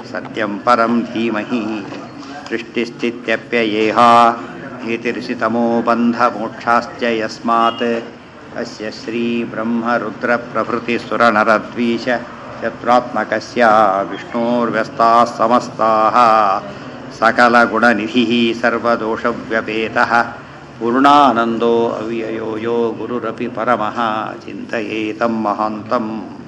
सत्यं परं धीमहि सृष्टिस्थित्यप्ययेहा हेतिर्षितमो बन्धमोक्षाश्च यस्मात् अस्य श्रीब्रह्मरुद्रप्रभृतिसुरनरद्वीष शत्रुत्मकस्य विष्णोर्व्यस्ताः समस्ताः सकलगुणनिधिः सर्वदोषव्यपेतः पूर्णानन्दो अव्ययो यो गुरुरपि परमः चिन्तयेतं महान्तम्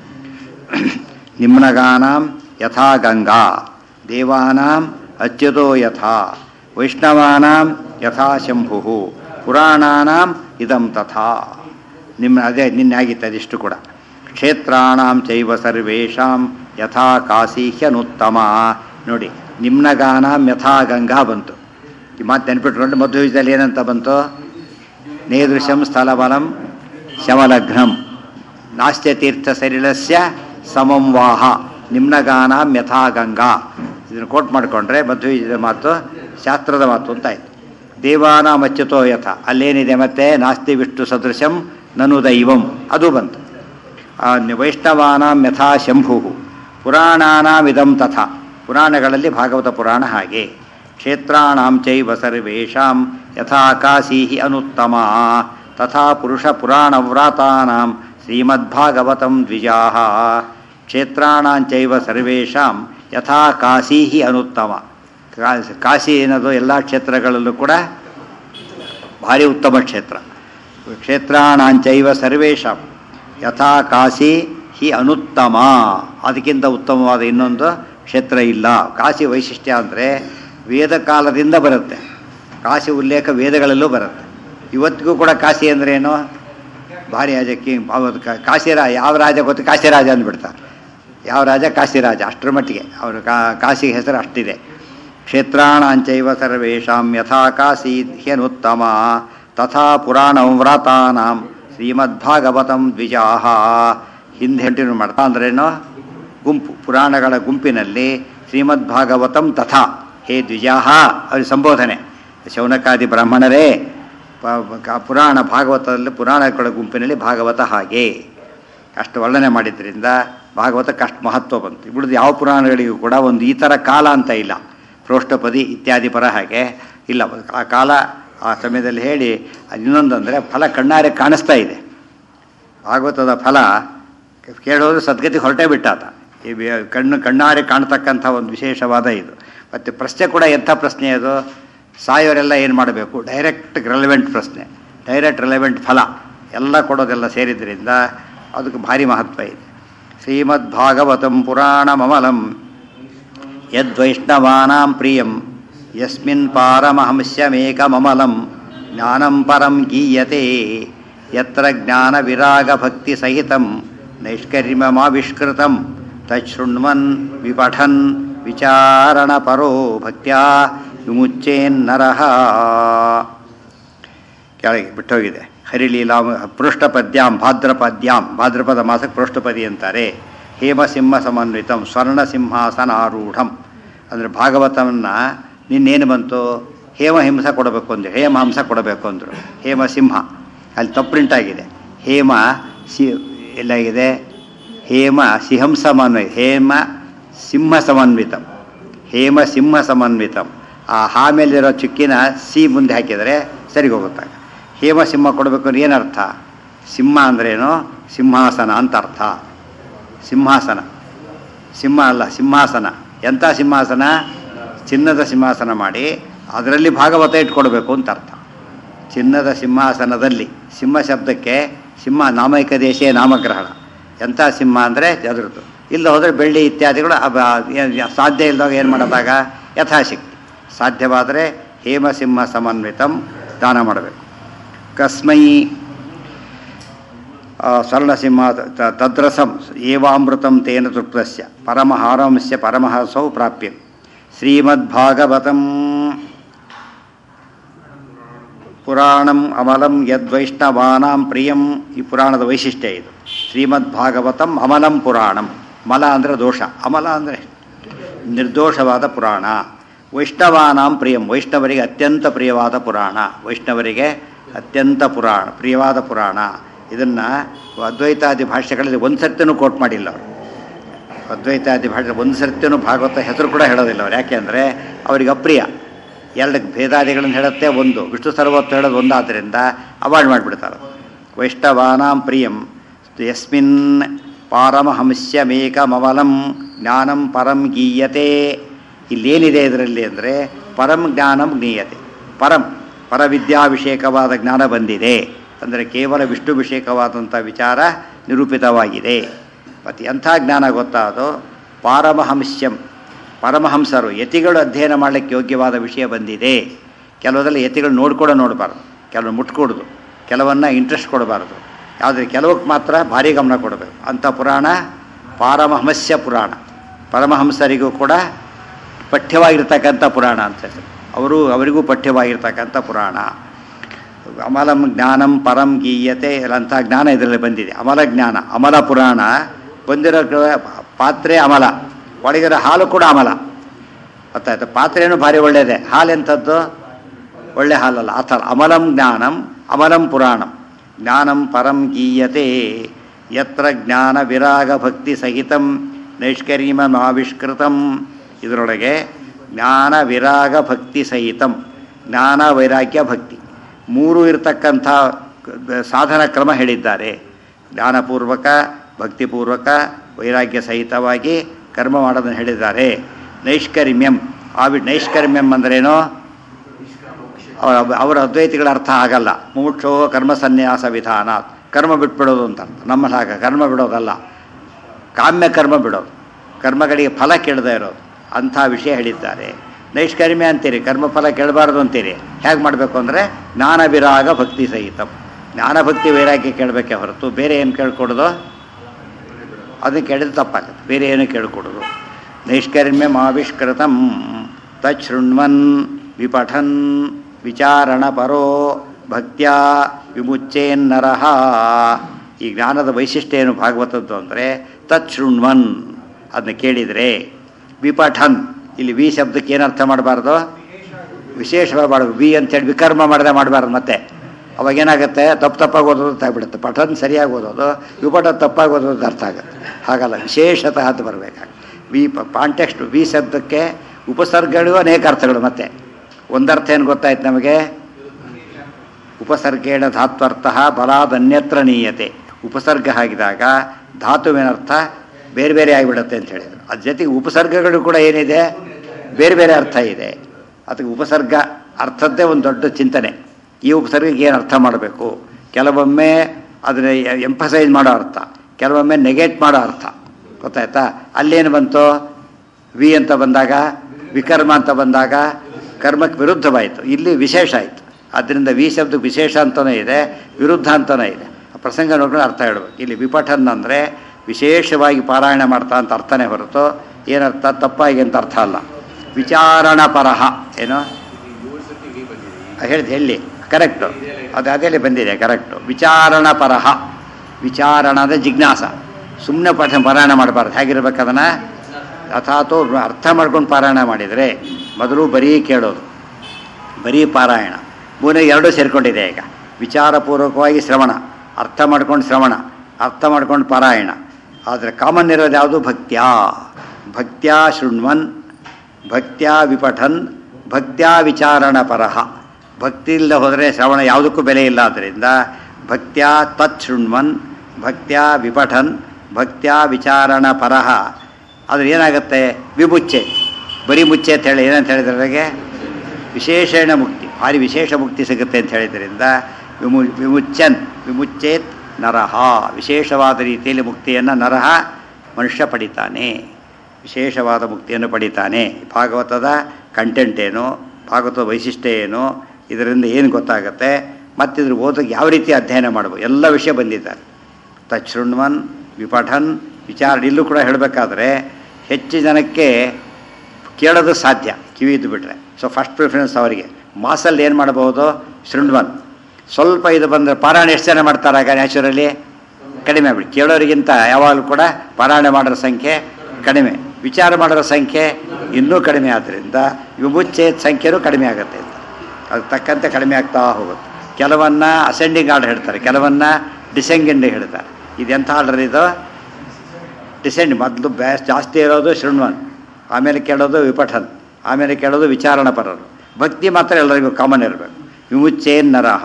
निम्नगानां यथा गङ्गा देवानाम् अच्युतो यथा वैष्णवानां यथा शम्भुः पुराणानाम् ಇದಂ ತಥಾ ನಿಮ್ಮ ಅದೇ ನಿನ್ನೆ ಆಗಿತ್ತು ಅದಿಷ್ಟು ಕೂಡ ಕ್ಷೇತ್ರಾಣಾಂ ಚೈವ ಸರ್ವೇಷಾಂ ಯಥಾ ಕಾಶಿ ಹ್ಯನುತ್ತಮ ನೋಡಿ ನಿಮ್ನಗಾನಾಂ ಯಥಾ ಗಂಗಾ ಬಂತು ಈ ಮಾತು ನೆನ್ಪಿಟ್ಕೊಂಡು ಮಧ್ವಯುಜದಲ್ಲಿ ಏನಂತ ಬಂತು ನೇದೃಶಂ ಸ್ಥಳಬಲಂ ಶಮಲಘ್ನಂ ನಾಸ್ತ್ಯ ತೀರ್ಥ ಸರಿಳಸ್ಯ ಸಮಂ ವಾಹ ನಿಮ್ನಗಾನಾಂ ಯಥಾ ಗಂಗಾ ಇದನ್ನು ಕೋಟ್ ಮಾಡಿಕೊಂಡ್ರೆ ಮಧ್ವಯುಜದ ಮಾತು ಶಾಸ್ತ್ರದ ಮಾತು ಅಂತ ಆಯ್ತು ದೇವಾನ ಮಚ್ಚುತೋ ಯಥ ಅಲ್ಲೇನಿದೆ ಮತ್ತೆ ನಾಸ್ತಿ ವಿಷ್ಣು ಸದೃಶಂ ನನು ದೈವಂ ಅದು ಬಂತು ವೈಷ್ಣವಾನಾಂ ಯಥಾ ಶಂಭು ಪುರಾಣಾನಾಂ ಇದಂ ತಥಾ ಪುರಾಣಗಳಲ್ಲಿ ಭಾಗವತ ಪುರಾಣ ಹಾಗೆ ಕ್ಷೇತ್ರಾಣಾಂ ಚೈವ ಸರ್ವೇಷಾಂ ಯಥಾ ಕಾಶೀ ಅನುತ್ತಮ ತಥಾ ಪುರುಷ ಪುರಾಣವ್ರಾತಾನಾಂ ಶ್ರೀಮದ್ಭಾಗವತಂ ದ್ವಿಜಾಹ ಕ್ಷೇತ್ರಾಣಾಂಚೈವ ಸರ್ವೇಷಾಂ ಯಥಾ ಕಾಶೀ ಅನುತ್ತಮ ಕಾಶಿ ಏನದು ಎಲ್ಲ ಕ್ಷೇತ್ರಗಳಲ್ಲೂ ಕೂಡ ಭಾರಿ ಉತ್ತಮ ಕ್ಷೇತ್ರ ಕ್ಷೇತ್ರಾಣಾಂಚೈವ ಸರ್ವೇಶಾಂ ಯಥಾ ಕಾಶಿ ಹಿ ಅನುತ್ತಮ ಅದಕ್ಕಿಂತ ಉತ್ತಮವಾದ ಇನ್ನೊಂದು ಕ್ಷೇತ್ರ ಇಲ್ಲ ಕಾಶಿ ವೈಶಿಷ್ಟ್ಯ ಅಂದರೆ ವೇದ ಕಾಲದಿಂದ ಬರುತ್ತೆ ಕಾಶಿ ಉಲ್ಲೇಖ ವೇದಗಳಲ್ಲೂ ಬರುತ್ತೆ ಇವತ್ತಿಗೂ ಕೂಡ ಕಾಶಿ ಅಂದ್ರೇನು ಭಾರಿ ರಾಜಕ್ಕೆ ಕಾಶಿ ರಾ ಯಾವ ರಾಜ ಗೊತ್ತು ಕಾಶಿ ರಾಜ ಅಂದ್ಬಿಡ್ತಾರೆ ಯಾವ ರಾಜ ಕಾಶಿ ರಾಜ ಅಷ್ಟರ ಮಟ್ಟಿಗೆ ಅವರು ಕಾಶಿ ಹೆಸರು ಅಷ್ಟಿದೆ ಕ್ಷೇತ್ರಾಣಾಂಚೈವ ಸರ್ವೇಷಾಂ ಯಥಾ ಕಾಶಿ ಹ್ಯನುತ್ತಮ ತಥಾ ಪುರಾಣವ್ರಾತಾನಾಂ ಶ್ರೀಮದ್ಭಾಗವತಂ ದ್ವಿಜಾಹ ಹಿಂದೆ ಹೆಂಟಿನ ಮಾಡ್ತಾ ಅಂದ್ರೇನು ಗುಂಪು ಪುರಾಣಗಳ ಗುಂಪಿನಲ್ಲಿ ಶ್ರೀಮದ್ಭಾಗವತಂ ತಥಾ ಹೇ ದ್ವಿಜಾಹ ಅವ್ರ ಸಂಬೋಧನೆ ಶೌನಕಾದಿ ಬ್ರಾಹ್ಮಣರೇ ಪುರಾಣ ಭಾಗವತದಲ್ಲಿ ಪುರಾಣಗಳ ಗುಂಪಿನಲ್ಲಿ ಭಾಗವತ ಹಾಗೆ ಅಷ್ಟು ವರ್ಣನೆ ಮಾಡಿದ್ರಿಂದ ಭಾಗವತಕ್ಕೆ ಅಷ್ಟು ಮಹತ್ವ ಬಂತು ಇಬ್ಬರದ್ದು ಯಾವ ಪುರಾಣಗಳಿಗೂ ಕೂಡ ಒಂದು ಈ ಥರ ಕಾಲ ಅಂತ ಇಲ್ಲ ಪ್ರೋಷ್ಠಪದಿ ಇತ್ಯಾದಿ ಪರ ಹಾಗೆ ಇಲ್ಲ ಆ ಕಾಲ ಆ ಸಮಯದಲ್ಲಿ ಹೇಳಿ ಇನ್ನೊಂದಂದರೆ ಫಲ ಕಣ್ಣಾರೆ ಕಾಣಿಸ್ತಾ ಇದೆ ಭಾಗವತದ ಫಲ ಕೇಳೋದು ಸದ್ಗತಿ ಹೊರಟೇ ಬಿಟ್ಟಾತ ಈ ಕಣ್ಣು ಕಣ್ಣಾರೆ ಕಾಣ್ತಕ್ಕಂಥ ಒಂದು ವಿಶೇಷವಾದ ಇದು ಮತ್ತು ಪ್ರಶ್ನೆ ಕೂಡ ಎಂಥ ಪ್ರಶ್ನೆ ಅದು ಸಾಯೋರೆಲ್ಲ ಏನು ಮಾಡಬೇಕು ಡೈರೆಕ್ಟ್ ರೆಲೆವೆಂಟ್ ಪ್ರಶ್ನೆ ಡೈರೆಕ್ಟ್ ರೆಲೆವೆಂಟ್ ಫಲ ಎಲ್ಲ ಕೊಡೋದೆಲ್ಲ ಸೇರಿದ್ರಿಂದ ಅದಕ್ಕೆ ಭಾರಿ ಮಹತ್ವ ಇದೆ ಶ್ರೀಮದ್ಭಾಗವತಂ ಪುರಾಣಮಮಲಂ ಯದ್ವೈಷ್ಣವಾನಾಂ ಪ್ರಿಯಂ ಯಸ್ಮಿನ್ ಪಾರಮಹಂಸ್ಯಮೇಕಮಮಲಂ ಜ್ಞಾನಂ ಪರಂ ಗೀಯತೆ ಯತ್ರ ಜ್ಞಾನವಿರಾಗಭಕ್ತಿಸಹಿತಂ ನೈಷ್ಕರ್ಮ್ಯಮಾವಿಷ್ಕೃತಂ ತಚ್ಛೃಣ್ವನ್ ವಿಪಠನ್ ವಿಚಾರಣಪರೋ ಭಕ್ತ್ಯಾ ವಿಮುಚ್ಚೇನ್ನರಹ ಕೆಳಗೆ ಬಿಟ್ಟೋಗಿದೆ ಹರಿಲೀಲಾ ಪೃಷ್ಠಪದ್ಯಾಂ ಭಾದ್ರಪದ್ಯಾಂ ಭಾದ್ರಪದ ಮಾಸಕ್ಕೆ ಪೃಷ್ಠಪದಿ ಅಂತಾರೆ ಹೇಮಸಿಂಹ ಸಮನ್ವಿತಂ ಸ್ವರ್ಣಸಿಂಹಾಸನಾರೂಢಂ ಅಂದರೆ ಭಾಗವತವನ್ನು ನಿನ್ನೇನು ಬಂತು ಹೇಮಹಿಂಸ ಕೊಡಬೇಕು ಅಂದರು ಹೇಮಹಂಸ ಕೊಡಬೇಕು ಅಂದರು ಹೇಮಸಿಂಹ ಅಲ್ಲಿ ತಪ್ಪು ಪ್ರಿಂಟ್ ಆಗಿದೆ ಹೇಮ ಸಿ ಎಲ್ಲಾಗಿದೆ ಹೇಮ ಸಿಹಂಸ ಸಮನ್ವಯ ಹೇಮ ಸಿಂಹ ಸಮನ್ವಿತಂ ಹೇಮ ಸಿಂಹ ಸಮನ್ವಿತಂ ಆ ಹಾ ಮೇಲಿರೋ ಚುಕ್ಕಿನ ಸಿ ಮುಂದೆ ಹಾಕಿದರೆ ಸರಿಗೆ ಹೋಗುತ್ತಾಗ ಹೇಮ ಸಿಂಹ ಕೊಡಬೇಕು ಅಂದ್ರೆ ಏನರ್ಥ ಸಿಂಹ ಅಂದ್ರೇನು ಸಿಂಹಾಸನ ಅಂತ ಅರ್ಥ ಸಿಂಹಾಸನ ಸಿಂಹ ಅಲ್ಲ ಸಿಂಹಾಸನ ಎಂಥ ಸಿಂಹಾಸನ ಚಿನ್ನದ ಸಿಂಹಾಸನ ಮಾಡಿ ಅದರಲ್ಲಿ ಭಾಗವತ ಇಟ್ಕೊಡ್ಬೇಕು ಅಂತ ಅರ್ಥ ಚಿನ್ನದ ಸಿಂಹಾಸನದಲ್ಲಿ ಸಿಂಹ ಶಬ್ದಕ್ಕೆ ಸಿಂಹ ನಾಮೈಕ ದೇಶೀಯ ನಾಮಗ್ರಹಣ ಎಂಥ ಸಿಂಹ ಅಂದರೆ ಅದರದ್ದು ಇಲ್ಲ ಹೋದರೆ ಬೆಳ್ಳಿ ಇತ್ಯಾದಿಗಳು ಸಾಧ್ಯ ಇಲ್ಲದಾಗ ಏನು ಮಾಡೋದಾಗ ಯಥಾಶಕ್ತಿ ಸಾಧ್ಯವಾದರೆ ಹೇಮಸಿಂಹ ಸಮನ್ವಿತಂ ದಾನ ಮಾಡಬೇಕು ಕಸ್ಮೈ ಸ್ವರ್ಣಸಿಂಹ ತದ್ರಸಂ ಏವಾಮೃತಂ ತೇನ ತೃಪ್ತಸ್ಯ ಪರಮಹಾರಮಸ್ಯ ಪರಮಹಸೌ ಪ್ರಾಪ್ಯ ಶ್ರೀಮದ್ಭಾಗವತಂ ಪುರಾಣಂ ಅಮಲಂ ಯದ್ವೈಷ್ಣವಾನಾಂ ಪ್ರಿಯಂ ಈ ಪುರಾಣದ ವೈಶಿಷ್ಟ್ಯ ಇದು ಶ್ರೀಮದ್ಭಾಗವತಂ ಅಮಲಂ ಪುರಾಣಂ ಮಲ ಅಂದರೆ ದೋಷ ಅಮಲ ಅಂದರೆ ನಿರ್ದೋಷವಾದ ಪುರಾಣ ವೈಷ್ಣವಾನಾಂ ಪ್ರಿಯಂ ವೈಷ್ಣವರಿಗೆ ಅತ್ಯಂತ ಪ್ರಿಯವಾದ ಪುರಾಣ ವೈಷ್ಣವರಿಗೆ ಅತ್ಯಂತ ಪುರಾಣ ಪ್ರಿಯವಾದ ಪುರಾಣ ಇದನ್ನು ಅದ್ವೈತಾದಿ ಭಾಷೆಗಳಲ್ಲಿ ಒಂದು ಸರ್ತಿನೂ ಕೋಟ್ ಮಾಡಿಲ್ಲ ಅವರು ಅದ್ವೈತಾದಿ ಭಾಷೆ ಒಂದು ಸರ್ತಿನೂ ಭಾಗವತ ಹೆಸರು ಕೂಡ ಹೇಳೋದಿಲ್ಲ ಅವ್ರು ಯಾಕೆಂದರೆ ಅವರಿಗೆ ಅಪ್ರಿಯ ಎರಡು ಭೇದಾದಿಗಳನ್ನು ಹೇಳುತ್ತೆ ಒಂದು ವಿಷ್ಣು ಸರ್ವತ್ತು ಹೇಳೋದು ಒಂದಾದ್ದರಿಂದ ಅವಾಯ್ಡ್ ಮಾಡಿಬಿಡ್ತಾರೆ ವೈಷ್ಣವಾನಾಂ ಪ್ರಿಯಂ ಯಸ್ಮಿನ್ ಪಾರಮಹಂಸ್ಯಮೇಕಮವಲಂ ಜ್ಞಾನಂ ಪರಂ ಗೀಯತೆ ಇಲ್ಲೇನಿದೆ ಇದರಲ್ಲಿ ಅಂದರೆ ಪರಂ ಜ್ಞಾನಂ ಜ್ಞೀಯತೆ ಪರಂ ಪರವಿದ್ಯಾಭಿಷೇಕವಾದ ಜ್ಞಾನ ಬಂದಿದೆ ಅಂದರೆ ಕೇವಲ ವಿಷ್ಣುಭಿಷೇಕವಾದಂಥ ವಿಚಾರ ನಿರೂಪಿತವಾಗಿದೆ ಮತ್ತು ಎಂಥ ಜ್ಞಾನ ಗೊತ್ತಾದೋ ಪಾರಮಹಂಸ್ಯಂ ಪರಮಹಂಸರು ಯತಿಗಳು ಅಧ್ಯಯನ ಮಾಡಲಿಕ್ಕೆ ಯೋಗ್ಯವಾದ ವಿಷಯ ಬಂದಿದೆ ಕೆಲವದೆಲ್ಲ ಯತಿಗಳು ನೋಡ್ಕೊಡೋ ನೋಡಬಾರ್ದು ಕೆಲವು ಮುಟ್ಕೊಡೋದು ಕೆಲವನ್ನ ಇಂಟ್ರೆಸ್ಟ್ ಕೊಡಬಾರ್ದು ಆದರೆ ಕೆಲವಕ್ಕೆ ಮಾತ್ರ ಭಾರಿ ಗಮನ ಕೊಡಬೇಕು ಅಂಥ ಪುರಾಣ ಪಾರಮಹಂಸ್ಯ ಪುರಾಣ ಪರಮಹಂಸರಿಗೂ ಕೂಡ ಪಠ್ಯವಾಗಿರ್ತಕ್ಕಂಥ ಪುರಾಣ ಅಂತ ಹೆಸರು ಅವರು ಅವರಿಗೂ ಪಠ್ಯವಾಗಿರ್ತಕ್ಕಂಥ ಪುರಾಣ ಅಮಲಂ ಜ್ಞಾನಂ ಪರಂ ಗೀಯತೆ ಅಂಥ ಜ್ಞಾನ ಇದರಲ್ಲಿ ಬಂದಿದೆ ಅಮಲ ಜ್ಞಾನ ಅಮಲ ಪುರಾಣ ಬಂದಿರೋ ಗ- ಪಾತ್ರೆ ಅಮಲ ಒಳಗಿರೋ ಹಾಲು ಕೂಡ ಅಮಲ ಗೊತ್ತಾಯ್ತು ಪಾತ್ರೆನೂ ಭಾರಿ ಒಳ್ಳೆಯದೇ ಹಾಲು ಎಂಥದ್ದು ಒಳ್ಳೆ ಹಾಲಲ್ಲ ಆ ಥರ ಅಮಲಂ ಜ್ಞಾನಂ ಅಮಲಂ ಪುರಾಣಂ ಜ್ಞಾನಂ ಪರಂ ಗೀಯತೆ ಯತ್ರ ಜ್ಞಾನ ವಿರಾಗ ಭಕ್ತಿ ಸಹಿತಂ ನೈಷ್ಕರ್ಯಮಾವಿಷ್ಕೃತಂ ಇದರೊಳಗೆ ಜ್ಞಾನ ವಿರಾಗ ಭಕ್ತಿ ಸಹಿತಂ ಜ್ಞಾನ ವೈರಾಗ್ಯ ಭಕ್ತಿ ಮೂರು ಇರತಕ್ಕಂಥ ಸಾಧನ ಕ್ರಮ ಹೇಳಿದ್ದಾರೆ ಜ್ಞಾನಪೂರ್ವಕ ಭಕ್ತಿಪೂರ್ವಕ ವೈರಾಗ್ಯ ಸಹಿತವಾಗಿ ಕರ್ಮ ಮಾಡೋದನ್ನು ಹೇಳಿದ್ದಾರೆ ನೈಷ್ಕರ್ಮ್ಯಂ ಆವಿ ನೈಷ್ಕರ್ಮ್ಯಂ ಅಂದ್ರೇನು ಅವರ ಅವರ ಅದ್ವೈತಿಗಳ ಅರ್ಥ ಆಗಲ್ಲ ಮುಮುಕ್ಷೋ ಕರ್ಮ ಸನ್ಯಾಸ ವಿಧಾನ ಕರ್ಮ ಬಿಟ್ಬಿಡೋದು ಅಂತ ಅರ್ಥ ನಮ್ಮಲ್ಲಿ ಹಾಗೆ ಕರ್ಮ ಬಿಡೋದಲ್ಲ ಕಾಮ್ಯ ಕರ್ಮ ಬಿಡೋದು ಕರ್ಮಗಳಿಗೆ ಫಲ ಕೇಳದೇ ಇರೋದು ಅಂಥ ವಿಷಯ ಹೇಳಿದ್ದಾರೆ ನೈಷ್ಕರ್ಮ್ಯ ಅಂತೀರಿ ಕರ್ಮಫಲ ಕೇಳಬಾರ್ದು ಅಂತೀರಿ ಹೇಗೆ ಮಾಡಬೇಕು ಅಂದರೆ ಜ್ಞಾನ ವಿರಾಗ ಭಕ್ತಿ ಸಹಿತ ಜ್ಞಾನ ಭಕ್ತಿ ವೈರಾಗ್ಯ ಕೇಳಬೇಕೆ ಹೊರತು ಬೇರೆ ಏನು ಕೇಳ್ಕೊಡೋದು ಅದನ್ನು ಕೇಳಿದ್ರೆ ತಪ್ಪಾಗುತ್ತೆ ಬೇರೆ ಏನು ಕೇಳ್ಕೊಡೋದು ನೈಷ್ಕರ್ಮ್ಯ ಮಾವಿಷ್ಕೃತಂ ತಚ್ಛೃಣ್ವನ್ ವಿಪಠನ್ ವಿಚಾರಣ ಪರೋ ಭಕ್ತ್ಯಾ ವಿಮುಚ್ಚೇನ್ನರಹ ಈ ಜ್ಞಾನದ ವೈಶಿಷ್ಟ್ಯ ಏನು ಭಾಗವತದ್ದು ಅಂದರೆ ತಚ್ಛೃಣ್ವನ್ ಅದನ್ನ ಕೇಳಿದರೆ ವಿಪಠನ್ ಇಲ್ಲಿ ವಿ ಶಬ್ದಕ್ಕೆ ಏನು ಅರ್ಥ ಮಾಡಬಾರ್ದು ವಿಶೇಷವಾಗಿ ಮಾಡಬೇಕು ವಿ ಅಂತೇಳಿ ವಿಕರ್ಮ ಮಾಡದೆ ಮಾಡಬಾರ್ದು ಮತ್ತೆ ಅವಾಗ ಏನಾಗುತ್ತೆ ತಪ್ಪು ತಪ್ಪಾಗಿ ಓದೋದು ಅಂತ ಆಗ್ಬಿಡುತ್ತೆ ಪಠನ್ ಸರಿಯಾಗಿ ಓದೋದು ವಿಪಠ ತಪ್ಪಾಗಿ ಓದೋದು ಅಂತ ಅರ್ಥ ಆಗುತ್ತೆ ಹಾಗಲ್ಲ ವಿಶೇಷತಃ ಅಂತ ಬರಬೇಕಾಗ ವಿ ಕಾಂಟೆಕ್ಸ್ಟ್ ವಿ ಶಬ್ದಕ್ಕೆ ಉಪಸರ್ಗಗಳು ಅನೇಕ ಅರ್ಥಗಳು ಮತ್ತೆ ಒಂದರ್ಥ ಏನು ಗೊತ್ತಾಯ್ತು ನಮಗೆ ಉಪಸರ್ಗೇಣ ಧಾತ್ವರ್ಥ ಬಲಾದನ್ಯತ್ರ ನೀಯತೆ ಉಪಸರ್ಗ ಆಗಿದಾಗ ಧಾತುವಿನರ್ಥ ಬೇರೆ ಬೇರೆ ಆಗಿಬಿಡುತ್ತೆ ಅಂತ ಹೇಳಿದರು ಅದ್ರ ಜೊತೆಗೆ ಉಪಸರ್ಗಗಳು ಕೂಡ ಏನಿದೆ ಬೇರೆ ಬೇರೆ ಅರ್ಥ ಇದೆ ಅದಕ್ಕೆ ಉಪಸರ್ಗ ಅರ್ಥದ್ದೇ ಒಂದು ದೊಡ್ಡ ಚಿಂತನೆ ಈ ಉಪಸರ್ಗಕ್ಕೆ ಏನು ಅರ್ಥ ಮಾಡಬೇಕು ಕೆಲವೊಮ್ಮೆ ಅದನ್ನ ಎಂಫಸೈಸ್ ಮಾಡೋ ಅರ್ಥ ಕೆಲವೊಮ್ಮೆ ನೆಗೆಟ್ ಮಾಡೋ ಅರ್ಥ ಗೊತ್ತಾಯ್ತಾ ಅಲ್ಲೇನು ಬಂತು ವಿ ಅಂತ ಬಂದಾಗ ವಿಕರ್ಮ ಅಂತ ಬಂದಾಗ ಕರ್ಮಕ್ಕೆ ವಿರುದ್ಧವಾಯಿತು ಇಲ್ಲಿ ವಿಶೇಷ ಆಯಿತು ಆದ್ದರಿಂದ ವಿ ಶಬ್ದ ವಿಶೇಷ ಅಂತಲೇ ಇದೆ ವಿರುದ್ಧ ಅಂತಲೇ ಇದೆ ಆ ಪ್ರಸಂಗ ನೋಡ್ಕೊಂಡು ಅರ್ಥ ಹೇಳ್ಬೇಕು ಇಲ್ಲಿ ವಿಪಠನ್ ಅಂದರೆ ವಿಶೇಷವಾಗಿ ಪಾರಾಯಣ ಮಾಡ್ತಾ ಅಂತ ಅರ್ಥನೇ ಹೊರತು ಏನರ್ಥ ತಪ್ಪಾಗಿ ಅಂತ ಅರ್ಥ ಅಲ್ಲ ವಿಚಾರಣ ಪರಹ ಏನು ಹೇಳಿದೆ ಎಲ್ಲಿ ಕರೆಕ್ಟು ಅದು ಅದೇಲಿ ಬಂದಿದೆ ಕರೆಕ್ಟು ವಿಚಾರಣ ಪರಹ ವಿಚಾರಣ ಅಂದರೆ ಜಿಜ್ಞಾಸ ಸುಮ್ಮನೆ ಪಾಠ ಪಾರಾಯಣ ಮಾಡಬಾರ್ದು ಹೇಗಿರ್ಬೇಕು ಅದನ್ನು ಅಥಾತೋ ಅರ್ಥ ಮಾಡ್ಕೊಂಡು ಪಾರಾಯಣ ಮಾಡಿದರೆ ಮೊದಲು ಬರೀ ಕೇಳೋದು ಬರೀ ಪಾರಾಯಣ ಮೂರನೇ ಎರಡೂ ಸೇರಿಕೊಂಡಿದೆ ಈಗ ವಿಚಾರಪೂರ್ವಕವಾಗಿ ಶ್ರವಣ ಅರ್ಥ ಮಾಡ್ಕೊಂಡು ಶ್ರವಣ ಅರ್ಥ ಮಾಡ್ಕೊಂಡು ಪಾರಾಯಣ ಆದರೆ ಕಾಮನ್ ಇರೋದು ಯಾವುದು ಭಕ್ತ್ಯಾ ಭಕ್ತ್ಯಾ ಶೃಣ್ವನ್ ಭಕ್ತ್ಯಾ ವಿಪಠನ್ ಭಕ್ತ್ಯಾ ವಿಚಾರಣ ಪರಹ ಭಕ್ತಿ ಇಲ್ಲದೆ ಹೋದರೆ ಶ್ರವಣ ಯಾವುದಕ್ಕೂ ಬೆಲೆ ಇಲ್ಲ ಆದ್ದರಿಂದ ಭಕ್ತ್ಯಾ ತತ್ ಶೃಣ್ವನ್ ಭಕ್ತ್ಯಾ ವಿಪಠನ್ ಭಕ್ತ್ಯಾ ವಿಚಾರಣ ಪರಹ ಆದರೆ ಏನಾಗುತ್ತೆ ವಿಮುಚ್ಚೆ ಬರೀ ಮುಚ್ಚೆ ಅಂತ ಹೇಳಿ ಏನಂತ ಹೇಳಿದ್ರೆ ನನಗೆ ವಿಶೇಷಣ ಮುಕ್ತಿ ಭಾರಿ ವಿಶೇಷ ಮುಕ್ತಿ ಸಿಗುತ್ತೆ ಅಂತ ಹೇಳಿದ್ರಿಂದ ವಿಮು ವಿಮುಚ್ಚನ್ ವಿಮುಚ್ಚೇತ್ ನರಹ ವಿಶೇಷವಾದ ರೀತಿಯಲ್ಲಿ ಮುಕ್ತಿಯನ್ನು ನರಹ ಮನುಷ್ಯ ಪಡಿತಾನೆ ವಿಶೇಷವಾದ ಮುಕ್ತಿಯನ್ನು ಪಡಿತಾನೆ ಭಾಗವತದ ಕಂಟೆಂಟ್ ಏನು ಭಾಗವತದ ವೈಶಿಷ್ಟ್ಯ ಏನು ಇದರಿಂದ ಏನು ಗೊತ್ತಾಗುತ್ತೆ ಮತ್ತಿದ್ರ ಓದಕ್ಕೆ ಯಾವ ರೀತಿ ಅಧ್ಯಯನ ಮಾಡಬೇಕು ಎಲ್ಲ ವಿಷಯ ಬಂದಿದ್ದಾರೆ ತಚ್ಛೃಣ್ವನ್ ವಿಪಠನ್ ವಿಚಾರ ಇಲ್ಲೂ ಕೂಡ ಹೇಳಬೇಕಾದ್ರೆ ಹೆಚ್ಚು ಜನಕ್ಕೆ ಕೇಳೋದು ಸಾಧ್ಯ ಕಿವಿದು ಬಿಟ್ಟರೆ ಸೊ ಫಸ್ಟ್ ಪ್ರಿಫರೆನ್ಸ್ ಅವರಿಗೆ ಮಾಸಲ್ಲಿ ಏನು ಮಾಡಬಹುದು ಶೃಣ್ವನ್ ಸ್ವಲ್ಪ ಇದು ಬಂದರೆ ಪಾರಾಯಣ ಎಷ್ಟು ಜನ ಮಾಡ್ತಾರಾಗ ನ್ಯಾಚುರಲಿ ಕಡಿಮೆ ಬಿಡಿ ಕೇಳೋರಿಗಿಂತ ಯಾವಾಗಲೂ ಕೂಡ ಪಾರಾಯಣ ಮಾಡೋರ ಸಂಖ್ಯೆ ಕಡಿಮೆ ವಿಚಾರ ಮಾಡೋರ ಸಂಖ್ಯೆ ಇನ್ನೂ ಕಡಿಮೆ ಆದ್ದರಿಂದ ವಿಮುಚ್ಚೆ ಸಂಖ್ಯೆನೂ ಕಡಿಮೆ ಆಗುತ್ತೆ ಅಂತ ಅದಕ್ಕೆ ತಕ್ಕಂತೆ ಕಡಿಮೆ ಆಗ್ತಾ ಹೋಗುತ್ತೆ ಕೆಲವನ್ನ ಅಸೆಂಡಿಂಗ್ ಆರ್ಡರ್ ಹೇಳ್ತಾರೆ ಕೆಲವನ್ನ ಡಿಸೆಂಡಿಂಗ್ ಹೇಳ್ತಾರೆ ಇದೆಂಥ ಆರ್ಡರ್ ಇದು ಡಿಸೆಂಡ್ ಮೊದಲು ಬ್ಯಾಸ್ ಜಾಸ್ತಿ ಇರೋದು ಶೃಣ್ವನ್ ಆಮೇಲೆ ಕೇಳೋದು ವಿಪಠನ್ ಆಮೇಲೆ ಕೇಳೋದು ವಿಚಾರಣ ಪರರು ಭಕ್ತಿ ಮಾತ್ರ ಎಲ್ಲರಿಗೂ ಕಾಮನ್ ಇರಬೇಕು ವಿಮುಚ್ಚೇನ್ನರಹ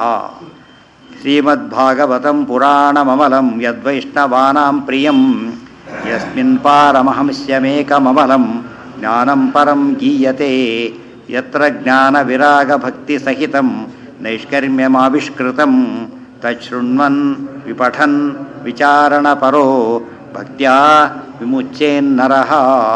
ಶ್ರೀಮದ್ಭಾಗವತಂ ಪುರಾಣಮಮಲಂ ಯದ್ವೈಷ್ಣವಾನಾಂ ಪ್ರಿಯಂ ಯಸ್ಮಿನ್ ಪಾರಮಹಂಸ್ಯಮೇಕಮಮಲಂ ಜ್ಞಾನಂ ಪರಂ ಗೀಯತೆ ಯತ್ರ ಜ್ಞಾನವಿರಾಗಭಕ್ತಿಸಹಿತಂ ನೈಷ್ಕರ್ಮ್ಯಮಾವಿಷ್ಕೃತಂ ತಚ್ಛೃಣ್ವನ್ ವಿಪಠನ್ ವಿಚಾರಣಪರೋ ಭಕ್ತ್ಯಾ ವಿಮುಚ್ಚೇನ್ನರಹ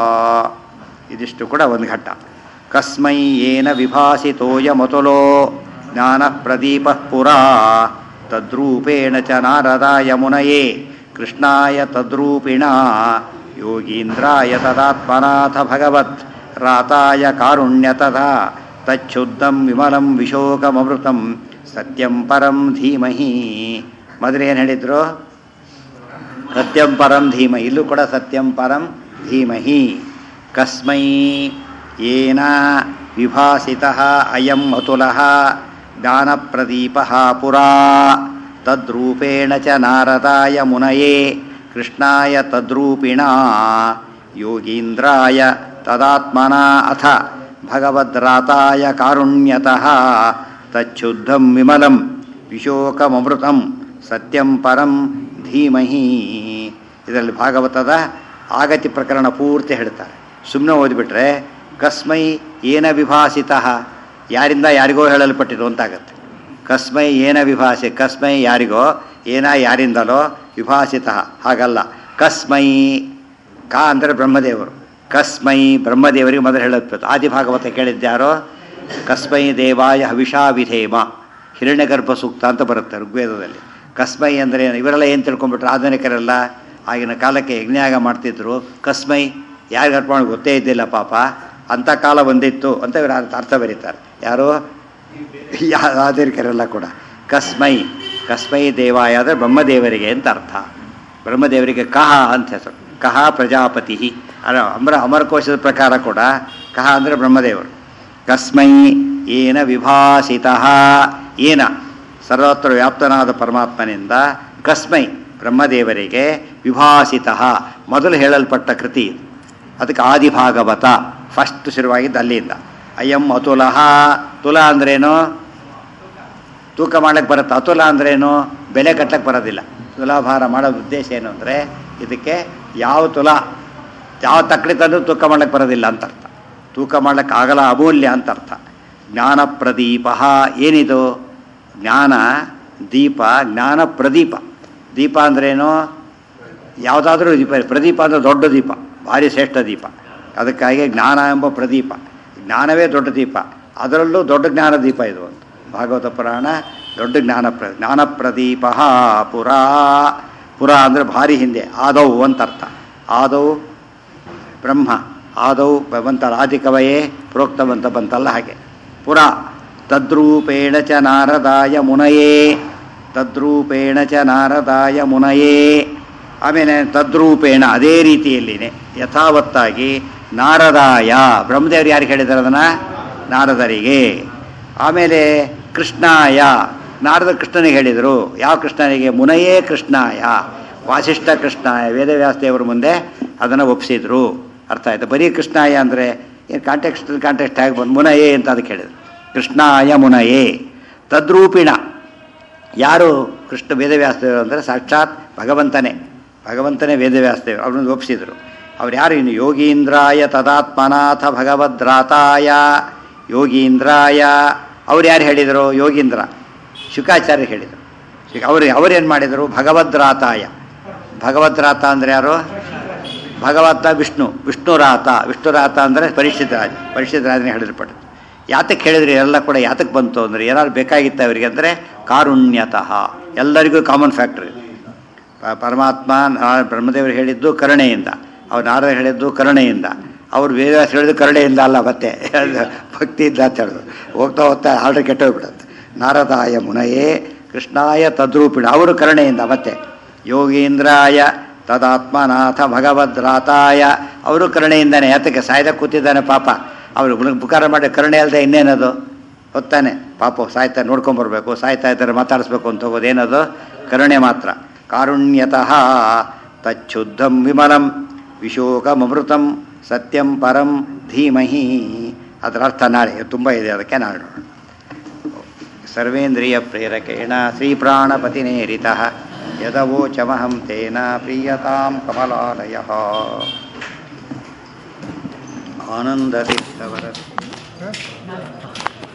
ಇದಿಷ್ಟು ಕೂಡ ಒಂದು ಘಟ್ಟ ಕಸ್ಮೈ ಏನ ವಿಭಾಸಿತೋಯಮತುಲೋ ಜ್ಞಾನಪ್ರದೀಪಃ ಪುರಾ ತದ್ರೂಪೇಣ ಚ ನಾರದಾಯ ಮುನಯೇ ಕೃಷ್ಣಾಯ ತದ್ರೂಪಿಣ ಯೋಗೀಂದ್ರಾಯ ತದಾತ್ಮನಾಥ ಭಗವತ್ ರಾತಾಯ ಕಾರುಣ್ಯತಥಾ ತಚ್ಛುದ್ಧಂ ವಿಮಲಂ ವಿಶೋಕಮೃತಂ ಸತ್ಯಂ ಪರಂ ಧೀಮಹಿ ಮೊದಲೇನು ಹೇಳಿದ್ರು ಸತ್ಯಂ ಪರಂ ಧೀಮ ಇಲ್ಲೂ ಕೂಡ ಸತ್ಯಂ ಪರಂ ಧೀಮಹಿ ಕಸ್ಮೈ ಏನ ವಿಭಾಸಿತಃ ಅಯಂ ಅತುಲಃ ಜ್ಞಾನಪ್ರದೀಪಃ ಪುರಾ ತದ್ರೂಪೇಣ ಚ ನಾರದಾಯ ಮುನಯೇ ಕೃಷ್ಣಾಯ ತದ್ರೂಪಿಣ ಯೋಗೀಂದ್ರಾಯ ತದಾತ್ಮನಾ ಅಥ ಭಗವದ್ರಾತಾಯ ಕಾರುಣ್ಯತಃ ತಚ್ಛುದ್ಧಂ ವಿಮಲಂ ವಿಶೋಕಮೃತಂ ಸತ್ಯಂ ಪರಂ ಧೀಮಹಿ ಇದರಲ್ಲಿ ಭಾಗವತದ ಆಗತಿ ಪ್ರಕರಣ ಪೂರ್ತಿ ಹೇಳ್ತಾರೆ ಸುಮ್ಮನೆ ಓದಿಬಿಟ್ರೆ ಕಸ್ಮೈ ಏನ ವಿಭಾಸಿತ ಯಾರಿಂದ ಯಾರಿಗೋ ಹೇಳಲ್ಪಟ್ಟಿರು ಅಂತಾಗತ್ತೆ ಕಸ್ಮೈ ಏನ ವಿಭಾಸಿ ಕಸ್ಮೈ ಯಾರಿಗೋ ಏನ ಯಾರಿಂದಲೋ ವಿಭಾಸಿತ ಹಾಗಲ್ಲ ಕಸ್ಮೈ ಕಾ ಅಂದರೆ ಬ್ರಹ್ಮದೇವರು ಕಸ್ಮೈ ಬ್ರಹ್ಮದೇವರಿಗೆ ಮೊದಲು ಹೇಳಲ್ಪಟ್ಟು ಆದಿಭಾಗವತ ಕೇಳಿದ್ಯಾರೋ ಕಸ್ಮೈ ದೇವಾಯ ಹವಿಷಾ ವಿಧೇಮ ಹಿರಣ್ಯಗರ್ಭ ಸೂಕ್ತ ಅಂತ ಬರುತ್ತೆ ಋಗ್ವೇದದಲ್ಲಿ ಕಸ್ಮೈ ಅಂದರೆ ಇವರೆಲ್ಲ ಏನು ತಿಳ್ಕೊಂಡ್ಬಿಟ್ರು ಆಧುನಿಕರೆಲ್ಲ ಆಗಿನ ಕಾಲಕ್ಕೆ ಯಜ್ಞಾಗ ಮಾಡ್ತಿದ್ರು ಕಸ್ಮೈ ಯಾರಿಗೆ ಅರ್ಪಣೆ ಗೊತ್ತೇ ಇದ್ದಿಲ್ಲ ಪಾಪ ಅಂಥ ಕಾಲ ಒಂದಿತ್ತು ಅಂತ ಇವರು ಅರ್ಥ ಬರೀತಾರೆ ಯಾರು ಆಧುನಿಕರೆಲ್ಲ ಕೂಡ ಕಸ್ಮೈ ಕಸ್ಮೈ ದೇವಾಯ ಅಂದರೆ ಬ್ರಹ್ಮದೇವರಿಗೆ ಅಂತ ಅರ್ಥ ಬ್ರಹ್ಮದೇವರಿಗೆ ಕಹ ಅಂತ ಹೆಸರು ಕಹ ಪ್ರಜಾಪತಿ ಅರ ಅಮರ ಅಮರಕೋಶದ ಪ್ರಕಾರ ಕೂಡ ಕಹ ಅಂದರೆ ಬ್ರಹ್ಮದೇವರು ಕಸ್ಮೈ ಏನ ವಿಭಾಸಿತ ಏನ ಸರ್ವತ್ರ ವ್ಯಾಪ್ತನಾದ ಪರಮಾತ್ಮನಿಂದ ಕಸ್ಮೈ ಬ್ರಹ್ಮದೇವರಿಗೆ ವಿಭಾಸಿತ ಮೊದಲು ಹೇಳಲ್ಪಟ್ಟ ಕೃತಿ ಇದು. ಅದಕ್ಕೆ ಆದಿಭಾಗವತ ಫಸ್ಟ್ ಶುರುವಾಗಿದ್ದು ಅಲ್ಲಿಂದ ಅಯಂ ಅತುಲಹ ತುಲ ಅಂದ್ರೇನು ತೂಕ ಮಾಡಕ್ಕೆ ಬರುತ್ತೆ ಅತುಲ ಅಂದ್ರೇನು ಬೆಲೆ ಕಟ್ಟಕ್ಕೆ ಬರೋದಿಲ್ಲ ತುಲಾಭಾರ ಮಾಡೋ ಉದ್ದೇಶ ಏನು ಅಂದರೆ ಇದಕ್ಕೆ ಯಾವ ತುಲ ಯಾವ ತಕ್ಕಡಿ ತಂದು ತೂಕ ಮಾಡ್ಲಿಕ್ಕೆ ಬರೋದಿಲ್ಲ ಅಂತ ಅರ್ಥ ತೂಕ ಮಾಡ್ಲಿಕ್ಕೆ ಆಗಲ್ಲ ಅಮೂಲ್ಯ ಅಂತ ಅರ್ಥ ಜ್ಞಾನ ಪ್ರದೀಪ ಏನಿದು ಜ್ಞಾನ ದೀಪ ಜ್ಞಾನ ಪ್ರದೀಪ ದೀಪ ಅಂದ್ರೇನು ಯಾವುದಾದ್ರೂ ದೀಪ ಇರಲಿ. ಪ್ರದೀಪ ಅಂದರೆ ದೊಡ್ಡ ದೀಪ ಭಾರಿ ಶ್ರೇಷ್ಠ ದೀಪ ಅದಕ್ಕಾಗಿ ಜ್ಞಾನ ಎಂಬ ಪ್ರದೀಪ ಜ್ಞಾನವೇ ದೊಡ್ಡ ದೀಪ ಅದರಲ್ಲೂ ದೊಡ್ಡ ಜ್ಞಾನ ದೀಪ ಇದು ಅಂತ ಭಾಗವತ ಪುರಾಣ ದೊಡ್ಡ ಜ್ಞಾನ ಪ್ರ ಜ್ಞಾನ ಪ್ರದೀಪ ಪುರಾ ಪುರ ಅಂದರೆ ಭಾರಿ ಹಿಂದೆ ಆದೌ ಅಂತ ಅರ್ಥ ಆದೌ ಬ್ರಹ್ಮ ಆದೌ ಬಂತಲ್ಲ ಆದಿಕವಯೇ ಪ್ರೋಕ್ತವಂತ ಬಂತಲ್ಲ ಹಾಗೆ ಪುರ ತದ್ರೂಪೇಣ ಚ ನಾರದಾಯ ಮುನಯೇ ತದ್ರೂಪೇಣ ಚ ನಾರದಾಯ ಮುನಯೇ ಆಮೇಲೆ ತದ್ರೂಪೇಣ ಅದೇ ರೀತಿಯಲ್ಲಿನೇ ಯಥಾವತ್ತಾಗಿ ನಾರದಾಯ ಬ್ರಹ್ಮದೇವರು ಯಾರಿಗೆ ಹೇಳಿದ್ದಾರೆ ಅದನ್ನು ನಾರದರಿಗೆ ಆಮೇಲೆ ಕೃಷ್ಣಾಯ ನಾರದ ಕೃಷ್ಣನಿಗೆ ಹೇಳಿದರು ಯಾವ ಕೃಷ್ಣನಿಗೆ ಮುನಯೇ ಕೃಷ್ಣಾಯ ವಾಸಿಷ್ಠ ಕೃಷ್ಣಾಯ ವೇದವ್ಯಾಸದೇವರ ಮುಂದೆ ಅದನ್ನು ಒಪ್ಪಿಸಿದ್ರು ಅರ್ಥ ಆಯ್ತು ಬರೀ ಕೃಷ್ಣಾಯ ಅಂದರೆ ಏನು ಕಾಂಟೆಕ್ಸ್ಟ್ ಕಾಂಟೆಕ್ಸ್ಟ್ ಆಗಿ ಬಂದು ಮುನಯೇ ಅಂತ ಅದಕ್ಕೆ ಹೇಳಿದ್ರು ಕೃಷ್ಣಾಯ ಮುನಯೇ ತದ್ರೂಪಿಣ ಯಾರು ಕೃಷ್ಣ ವೇದವ್ಯಾಸದೇವರು ಅಂದರೆ ಸಾಕ್ಷಾತ್ ಭಗವಂತನೇ ಭಗವಂತನೇ ವೇದವ್ಯಾಸದೇವರು ಅವ್ರನ್ನ ಒಪ್ಪಿಸಿದರು ಅವ್ರು ಯಾರು ಇನ್ನು ಯೋಗೀಂದ್ರಾಯ ತದಾತ್ಮನಾಥ ಭಗವದ್ರಾತಾಯ ಯೋಗೀಂದ್ರಾಯ ಅವ್ರು ಯಾರು ಹೇಳಿದರು ಯೋಗೀಂದ್ರ ಶುಕಾಚಾರ್ಯ ಹೇಳಿದರು ಅವರು ಅವರೇನು ಮಾಡಿದರು ಭಗವದ್ರಾತಾಯ ಭಗವದ್ರಾತ ಅಂದರೆ ಯಾರು ಭಗವತ ವಿಷ್ಣು ವಿಷ್ಣುರಾತ ವಿಷ್ಣುರಾತ ಅಂದರೆ ಪರಿಷತ್ ರಾಜ ಪರಿಷತ್ ರಾಜನೇ ಹೇಳಿರ್ಪಟ್ಟು ಯಾತಕ್ಕೆ ಹೇಳಿದ್ರಿ ಎಲ್ಲ ಕೂಡ ಯಾತಕ್ಕೆ ಬಂತು ಅಂದರೆ ಏನಾದ್ರು ಬೇಕಾಗಿತ್ತು ಅವರಿಗೆ ಅಂದರೆ ಕಾರುಣ್ಯತಃ ಎಲ್ಲರಿಗೂ ಕಾಮನ್ ಫ್ಯಾಕ್ಟ್ರಿ ಪರಮಾತ್ಮ ನಾ- ಬ್ರಹ್ಮದೇವರು ಹೇಳಿದ್ದು ಕರುಣೆಯಿಂದ ಅವ್ರು ನಾರದ ಹೇಳಿದ್ದು ಕರುಣೆಯಿಂದ ಅವ್ರು ವೇದವ್ಯಾಸ ಹೇಳಿದ್ದು ಕರುಣೆಯಿಂದ ಅಲ್ಲ ಮತ್ತೆ ಭಕ್ತಿಯಿಂದ ಅಂತ ಹೇಳಿದ್ರು ಹೋಗ್ತಾ ಹೋಗ್ತಾ ಆರ್ಡರ್ ಕೆಟ್ಟೋಗ್ಬಿಡುತ್ತೆ ನಾರದಾಯ ಮುನಯೇ ಕೃಷ್ಣಾಯ ತದ್ರೂಪಿಣ ಅವರು ಕರುಣೆಯಿಂದ ಮತ್ತೆ ಯೋಗೀಂದ್ರಾಯ ತದಾತ್ಮನಾಥ ಭಗವದ್ರಾತಾಯ ಅವರು ಕರುಣೆಯಿಂದಾನೆ ಯಾತಕ್ಕೆ ಸಾಯ್ದ ಕೂತಿದ್ದಾನೆ ಪಾಪ ಅವರು ಉಪಕಾರ ಮಾಡಿ ಕರುಣೆ ಅಲ್ಲದೆ ಇನ್ನೇನದು ಹೊತ್ತಾನೆ ಪಾಪ ಸಾಯ್ತಾ ನೋಡ್ಕೊಂಬರ್ಬೇಕು ಸಾಯ್ತಾ ಇದ್ದಾರೆ ಮಾತಾಡಿಸ್ಬೇಕು ಅಂತ ಹೋಗೋದು ಏನದು ಕರುಣೆ ಮಾತ್ರ ಕಾರುಣ್ಯತಃ ತಚ್ಛುದ್ಧಂ ವಿಮಲಂ ವಿಶೋಕಮೃತಂ ಸತ್ಯಂ ಪರಂ ಧೀಮಹಿ ಅದರ ಅರ್ಥ ನಾಳೆ ತುಂಬ ಇದೆ ಅದಕ್ಕೆ ನಾಳೆ ನೋಡೋಣ ಸರ್ವೇಂದ್ರಿಯ ಪ್ರೇರಕೇಣ ಶ್ರೀಪ್ರಾಣಪತಿನೇರಿತ ಯದವೋಚಮಹಂ ತೇನ ಪ್ರೀಯತಾಂ ಕಮಲಾಲಯ ಆನಂದತೀರ್ಥವರ